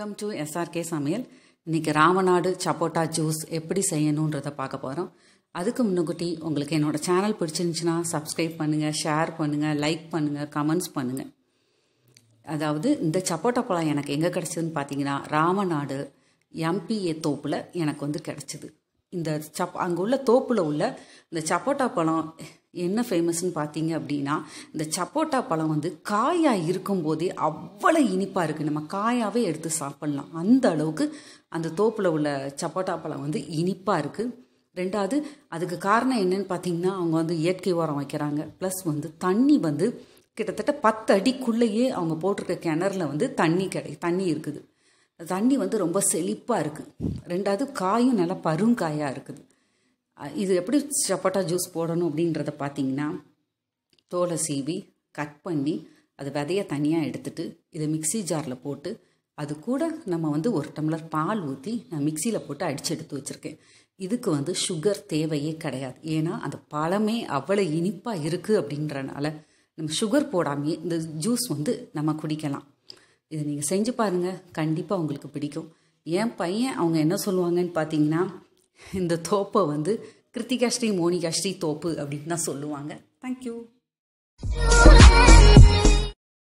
welcome to SRK சமையல் இன்னைக்கு ராமநாடு சப்போட்டா ஜூஸ் எப்படி செய்யணுன்றதை பார்க்க போகிறோம் அதுக்கு முன்னுக்குட்டி உங்களுக்கு என்னோட சேனல் பிடிச்சிருந்துச்சுன்னா சப்ஸ்கிரைப் பண்ணுங்கள் ஷேர் பண்ணுங்கள் லைக் பண்ணுங்கள் கமெண்ட்ஸ் பண்ணுங்கள் அதாவது இந்த சப்போட்டா பழம் எனக்கு எங்கே கிடச்சதுன்னு பார்த்தீங்கன்னா ராமநாடு எம்பிஏ தோப்பில் எனக்கு வந்து கிடச்சிது இந்த சப் அங்கே உள்ள தோப்பில் உள்ள இந்த சப்போட்டா பழம் என்ன ஃபேமஸ்ன்னு பார்த்தீங்க அப்படின்னா இந்த சப்போட்டா பழம் வந்து காயாக இருக்கும்போதே அவ்வளோ இனிப்பாக இருக்குது நம்ம காயாகவே எடுத்து சாப்பிட்லாம் அந்த அளவுக்கு அந்த தோப்பில் உள்ள சப்போட்டா பழம் வந்து இனிப்பாக இருக்குது ரெண்டாவது அதுக்கு காரணம் என்னன்னு பார்த்தீங்கன்னா அவங்க வந்து இயற்கை உரம் வைக்கிறாங்க ப்ளஸ் வந்து தண்ணி வந்து கிட்டத்தட்ட பத்து அடிக்குள்ளேயே அவங்க போட்டிருக்க கிணறுல வந்து தண்ணி கிடை தண்ணி இருக்குது தண்ணி வந்து ரொம்ப செழிப்பாக இருக்குது ரெண்டாவது காயும் நல்லா பருங்காயாக இருக்குது அஹ் இது எப்படி சப்போட்டா ஜூஸ் போடணும் அப்படின்றத பார்த்தீங்கன்னா தோலை சீவி கட் பண்ணி அது விதைய தனியாக எடுத்துட்டு இதை மிக்ஸி ஜாரில் போட்டு அது கூட நம்ம வந்து ஒரு டம்ளர் பால் ஊற்றி நான் மிக்சியில் போட்டு அடித்து எடுத்து வச்சுருக்கேன் இதுக்கு வந்து சுகர் தேவையே கிடையாது ஏன்னா அந்த பழமே அவ்வளோ இனிப்பாக இருக்குது அப்படின்றனால நம்ம சுகர் போடாமையே இந்த ஜூஸ் வந்து நம்ம குடிக்கலாம் இதை நீங்கள் செஞ்சு பாருங்கள் கண்டிப்பாக உங்களுக்கு பிடிக்கும் என் பையன் அவங்க என்ன சொல்லுவாங்கன்னு பார்த்தீங்கன்னா இந்த தோப்பை வந்து கிருத்திகா ஸ்ரீ மோனிகா ஸ்ரீ தோப்பு அப்படின்னு தான் சொல்லுவாங்க தேங்க்யூ